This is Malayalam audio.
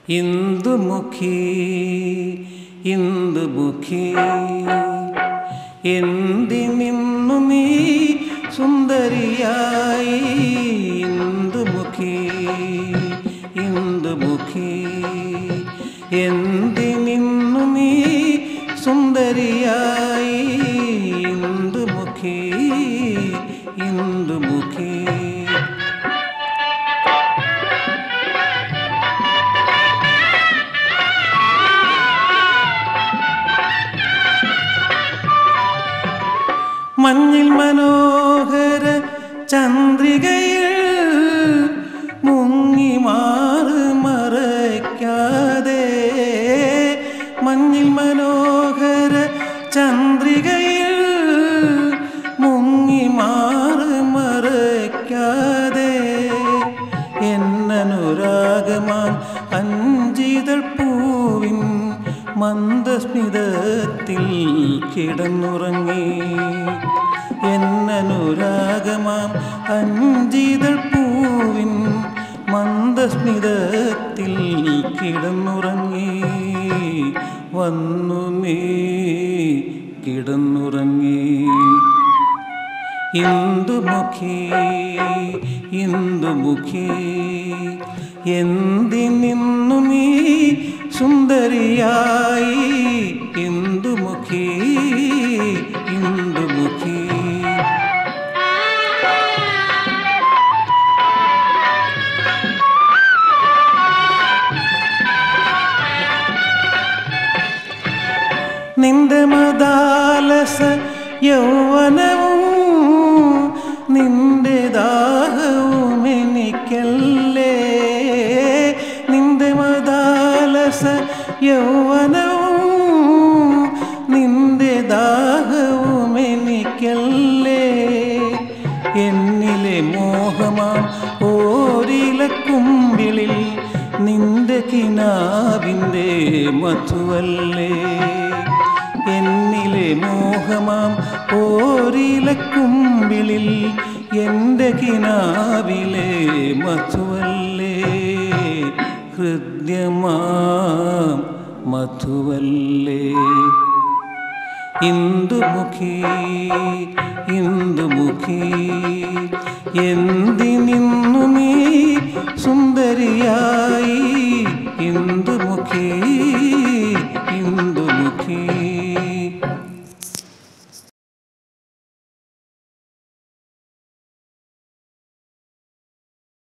ഇന്ദുമുഖി ഇന്ദുമുഖി എന്തിനിന്നു നീ സുന്ദരിയായി ഇന്ദുമുഖി ഇന്ദുമുഖി എന്തിനിന്നു നീ സുന്ദരിയായി ഇന്ദുമുഖി ഇന്ദുമുഖി മഞ്ഞിൽ മനോഹര ചന്ദ്രികയിൽ മുങ്ങി മാറ് മറയ്ക്കാതെ മഞ്ഞിൽ മനോഹര ചന്ദ്രികയിൽ മുങ്ങി മാറ് മറയ്ക്കാതെ എന്നനുരാഗമാം അഞ്ചിതൾ പൂവിൻ മന്ദസ്മിതത്തിൽ കിടന്നുറങ്ങി എന്നനുരാഗമാം അഞ്ചിതൾ പൂവിൻ മന്ദസ്മിതത്തിൽ കിടന്നുറങ്ങി വന്നു നീ കിടന്നുറങ്ങി ഇന്ദുമുഖി ഇന്ദുമുഖി എന്തിനിന്നു നീ സുന്ദരിയായി ഇന്ദുമുഖി ഇന്ദുമുഖി നിന്റെ മദാലസ യൗവനവും നിന്റെ ദാഹവും എനിക്കല്ലേ നിന്റെ മദാലസ യൗവനവും നിന്റെ ദാഹവും എനിക്കല്ലേ എന്നിലെ മോഹമാം ഓരിലക്കുമ്പിളിൽ നിന്റെ കിനാവിൻ്റെ മധുവല്ലേ എന്നിലെ മോഹമാം ഓരിലക്കുമ്പിളിൽ എൻ്റെ കിനാവിലെ മധുവല്ലേ ഹൃദ്യമാം മധുവല്ലേ ഇന്ദുമുഖി ഇന്ദുമുഖി എന്തിനിന്നു നീ സുന്ദരിയായി